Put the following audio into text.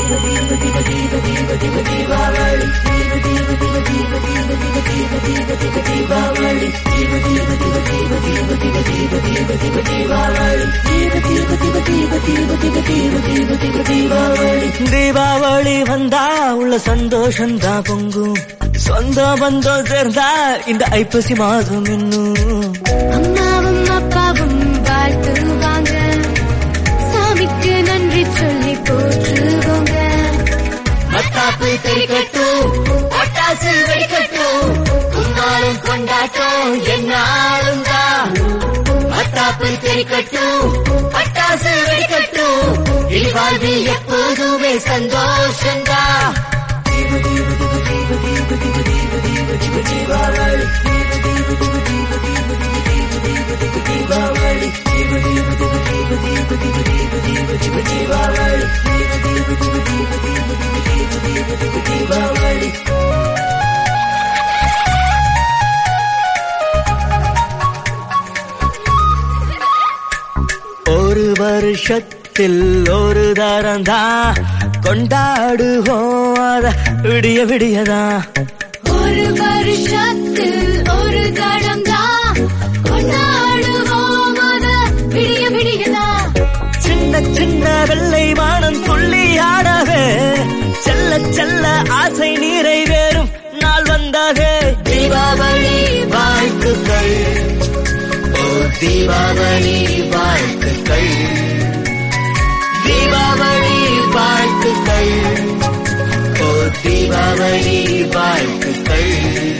தீபாவளி வந்தா உள்ள சந்தோஷம் தான் பொங்கும் சொந்த பந்தம் சேர்ந்தா இந்த ஐப்பசி மாதம் இன்னும் அம்மாவும் அப்பாவும் வாழ்த்துவாங்க சாமிக்கு நன்றி சொல்லி போற்றுவோங்க மத்தாப்பு தெறிக்கட்டும் பட்டாசு வெடிக்கட்டும் கும்மாளம் கொண்டாட்டம் என்னாலும் தான் மத்தாப்பு தெறிக்கட்டும் பட்டாசு வெடிக்கட்டும் இல்வாழ்வில் எப்போதுமே சந்தோஷம்தான் ஒரு வருஷத்தில் ஒரு தரம் தான் கொண்டாடுவோம் அத விடிய விடியதான் ஒரு வருஷத்தில் ஒரு தடம் தான் கொண்டாடுவோம் அத விடிய விடியலாம் சின்ன சின்ன வெள்ளை வானம் துள்ளி ஆடவே செல்ல செல்ல ஆசை நிறைவேறும் நாள் வந்தாவே தீபாவளி வாழ்த்துக்கள் ஓ தீபாவளி வாழ்த்துக்கள் தீபாவளி வாழ்த்துக்கள் ஓ தீபாவளி வாழ்த்துக்கள்